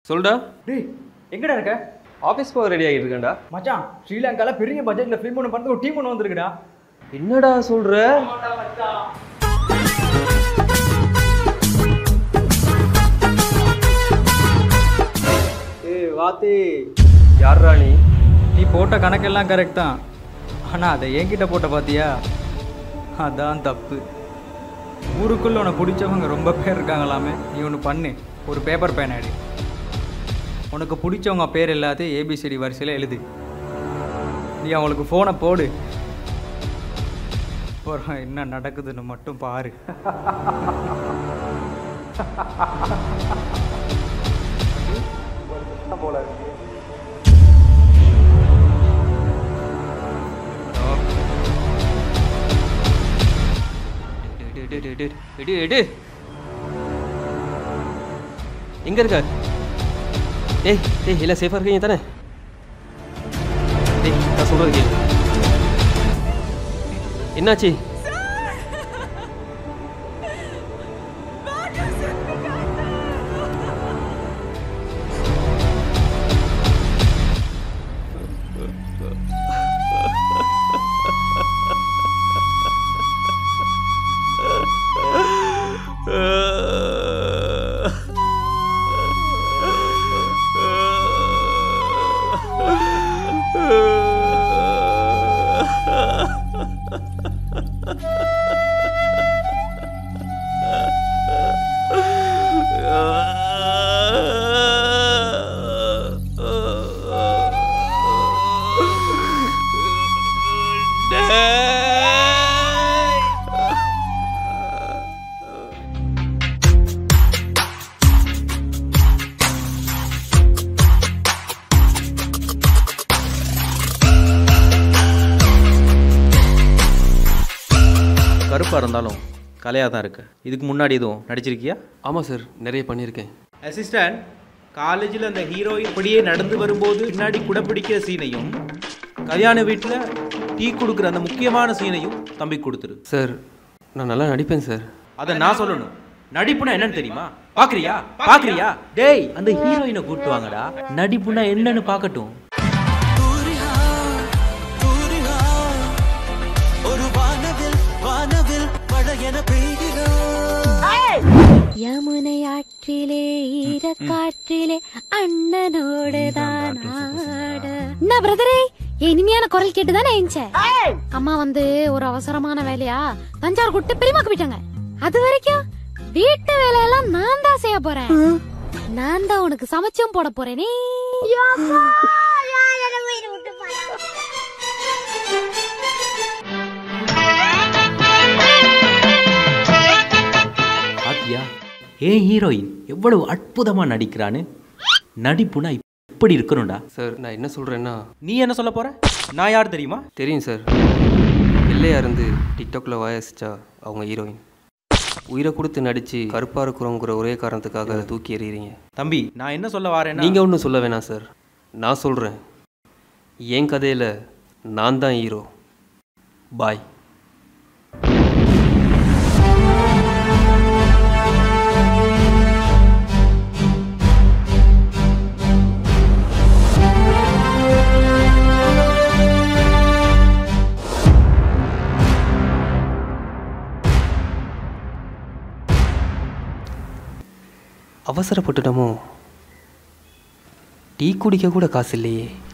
சொல்டா டேய் எங்கடா இருக்க ஆஃபீஸ் போக ரெடி ஆகிட்டு இருக்கேன்டா மச்சான் ஸ்ரீலங்கால பெரிய பட்ஜெட்ல ஃபிலிம் ஒன்று பண்ணது ஒரு டீம் ஒன்று வந்திருக்குடா என்னடா சொல்ற ஏய் வாத்தி யார்ரா நீ நீ போட்ட கணக்கெல்லாம் கரெக்ட் தான் ஆனால் அதை என்கிட்ட போட்ட பார்த்தியா அதான் தப்பு ஊருக்குள்ள உனக்கு பிடிச்சவங்க ரொம்ப பேர் இருக்காங்களாமே நீ ஒன்று பண்ணு ஒரு பேப்பர் பேன் அடி உனக்கு பிடிச்சவங்க பேர் எல்லாத்தையும் ஏபிசிடி வரிசையில் எழுது நீ அவங்களுக்கு ஃபோனை போடு அப்புறம் என்ன நடக்குதுன்னு மட்டும் பாரு எடு, எடு, எடு, எடு, எடு. எங்க இருக்க டேய் டேய் எல்லாம் சேஃபாக இருக்கீங்க தானே டேய் நான் சொல்றது கேளு என்னாச்சு கருப்பாக இருந்தாலும் கலையாக தான் இருக்கு இதுக்கு முன்னாடி எதுவும் நடிச்சிருக்கியா ஆமாம் சார் நிறைய பண்ணியிருக்கேன் அசிஸ்டன்ட் காலேஜில் அந்த ஹீரோயின் இப்படியே நடந்து வரும்போது பின்னாடி குடப்பிடிக்கிற சீனையும் கல்யாண வீட்டில் டீ கொடுக்குற அந்த முக்கியமான சீனையும் தம்பி கொடுத்துரு சார் நான் நல்லா நடிப்பேன் சார் அதை நான் சொல்லணும் நடிப்புனா என்னன்னு தெரியுமா பாக்குறியா பாக்குறியா டேய் அந்த ஹீரோயினை கூட்டு வாங்கடா நடிப்புனா என்னன்னு பார்க்கட்டும் ஒரு வானவில் வானவில் மழையென பெய்கிறோம் யமுனை ஆற்றிலே ஈரக்காற்றிலே அண்ணனோடு தான் ஆட என்ன பிரதரே இனிமையான குரல் கேட்டு தானே அம்மா வந்து ஒரு அவசரமான வேலையா தஞ்சாவூர் கூட்டு பெரியமாக்கு போயிட்டாங்க அது வரைக்கும் வீட்டு வேலையெல்லாம் நான் தான் செய்ய போறேன் நான் தான் உனக்கு சமைச்சும் போட போறேனே பாத்தியா ஏன் ஹீரோயின் எவ்வளவு அற்புதமா நடிக்கிறான்னு நடிப்புனா இப்படி இருக்கணும்டா சார் நான் என்ன சொல்கிறேன்னா நீ என்ன சொல்ல போற நான் யார் தெரியுமா தெரியும் சார் பிள்ளையா இருந்து டிக்டாக்ல வாயசிச்சா அவங்க ஹீரோயின் உயிரை கொடுத்து நடித்து கருப்பாக இருக்கிறோங்கிற ஒரே காரணத்துக்காக அதை தூக்கி எறிகிறீங்க தம்பி நான் என்ன சொல்ல வரேன்னா நீங்கள் ஒன்றும் சொல்ல வேணாம் சார் நான் சொல்கிறேன் என் கதையில் நான் தான் ஹீரோ பாய் அவசரப்பட்டுட்டோமோ டீ குடிக்க கூட காசு இல்லையே